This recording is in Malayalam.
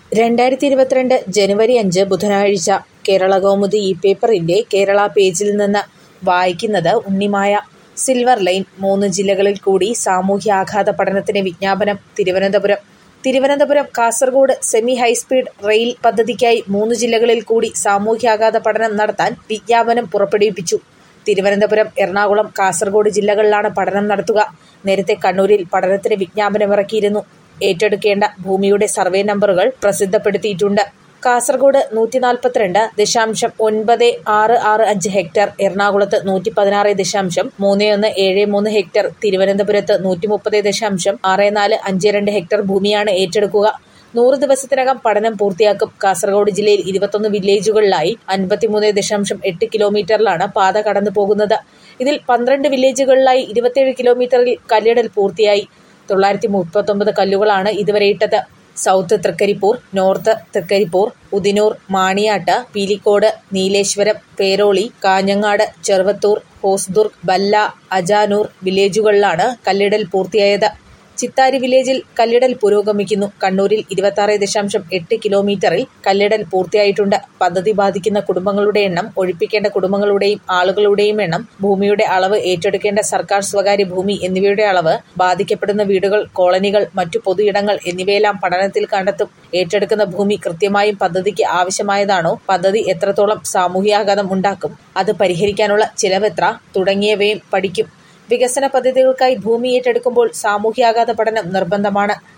രണ്ടായിരത്തി ഇരുപത്തിരണ്ട് ജനുവരി അഞ്ച് ബുധനാഴ്ച കേരളകൗമുദി ഈ പേപ്പറിന്റെ കേരള പേജിൽ നിന്ന് വായിക്കുന്നത് ഉണ്ണിമായ സിൽവർ ലൈൻ മൂന്ന് ജില്ലകളിൽ കൂടി സാമൂഹ്യാഘാത പഠനത്തിന് വിജ്ഞാപനം Thiruvananthapuram Thiruvananthapuram Kasaragod semi high speed rail പദ്ധതിക്കായി മൂന്ന് ജില്ലകളിൽ കൂടി സാമൂഹ്യാഘാത പഠനം നടത്താൻ വിജ്ഞാപനം പുറപ്പെടുവിപ്പിച്ചു തിരുവനന്തപുരം എറണാകുളം കാസർഗോഡ് ജില്ലകളിലാണ് പഠനം നടത്തുക നേരത്തെ കണ്ണൂരിൽ പഠനത്തിന് വിജ്ഞാപനമിറക്കിയിരുന്നു ഏറ്റെടുക്കേണ്ട ഭൂമിയുടെ സർവേ നമ്പറുകൾ പ്രസിദ്ധപ്പെടുത്തിയിട്ടുണ്ട് കാസർഗോഡ് നൂറ്റി നാൽപ്പത്തിരണ്ട് ദശാംശം ഒൻപത് ആറ് ആറ് അഞ്ച് ഹെക്ടർ എറണാകുളത്ത് നൂറ്റി പതിനാറ് ദശാംശം മൂന്ന് ഒന്ന് ഏഴ് മൂന്ന് ഹെക്ടർ തിരുവനന്തപുരത്ത് നൂറ്റി മുപ്പത് ദശാംശം ആറ് നാല് അഞ്ച് രണ്ട് ഹെക്ടർ ഭൂമിയാണ് ഏറ്റെടുക്കുക നൂറ് ദിവസത്തിനകം പഠനം പൂർത്തിയാക്കും കാസർഗോഡ് ജില്ലയിൽ ഇരുപത്തൊന്ന് വില്ലേജുകളിലായി അൻപത്തിമൂന്ന് ദശാംശം എട്ട് കിലോമീറ്ററിലാണ് പാത കടന്നു പോകുന്നത് ഇതിൽ പന്ത്രണ്ട് വില്ലേജുകളിലായി ഇരുപത്തിയേഴ് കിലോമീറ്ററിൽ കല്ലിടൽ പൂർത്തിയായി തൊള്ളായിരത്തി മുപ്പത്തൊമ്പത് കല്ലുകളാണ് ഇതുവരെ ഇട്ടത് സൗത്ത് തൃക്കരിപ്പൂർ നോർത്ത് തൃക്കരിപ്പൂർ ഉദിനൂർ മാണിയാട്ട് പീലിക്കോട് നീലേശ്വരം പേരോളി കാഞ്ഞങ്ങാട് ചെറുവത്തൂർ ഹോസ്ദുർഗ് ബല്ല അജാനൂർ വില്ലേജുകളിലാണ് കല്ലിടൽ പൂർത്തിയായത് ചിത്താരി വില്ലേജിൽ കല്ലിടൽ പുരോഗമിക്കുന്നു കണ്ണൂരിൽ ഇരുപത്തി ദശാംശം എട്ട് കിലോമീറ്ററിൽ കല്ലിടൽ പൂർത്തിയായിട്ടുണ്ട് പദ്ധതി ബാധിക്കുന്ന കുടുംബങ്ങളുടെ എണ്ണം ഒഴിപ്പിക്കേണ്ട കുടുംബങ്ങളുടെയും ആളുകളുടെയും എണ്ണം ഭൂമിയുടെ അളവ് ഏറ്റെടുക്കേണ്ട സർക്കാർ സ്വകാര്യ ഭൂമി എന്നിവയുടെ അളവ് ബാധിക്കപ്പെടുന്ന വീടുകൾ കോളനികൾ മറ്റു പൊതു ഇടങ്ങൾ എന്നിവയെല്ലാം പഠനത്തിൽ കണ്ടെത്തും ഏറ്റെടുക്കുന്ന ഭൂമി കൃത്യമായും പദ്ധതിക്ക് ആവശ്യമായതാണോ പദ്ധതി എത്രത്തോളം സാമൂഹ്യാഘാതം ഉണ്ടാക്കും അത് പരിഹരിക്കാനുള്ള ചിലവെത്ര തുടങ്ങിയവയും പഠിക്കും വികസന പദ്ധതികൾക്കായി ഭൂമി ഏറ്റെടുക്കുമ്പോൾ സാമൂഹ്യാഘാത പഠനം നിർബന്ധമാണ്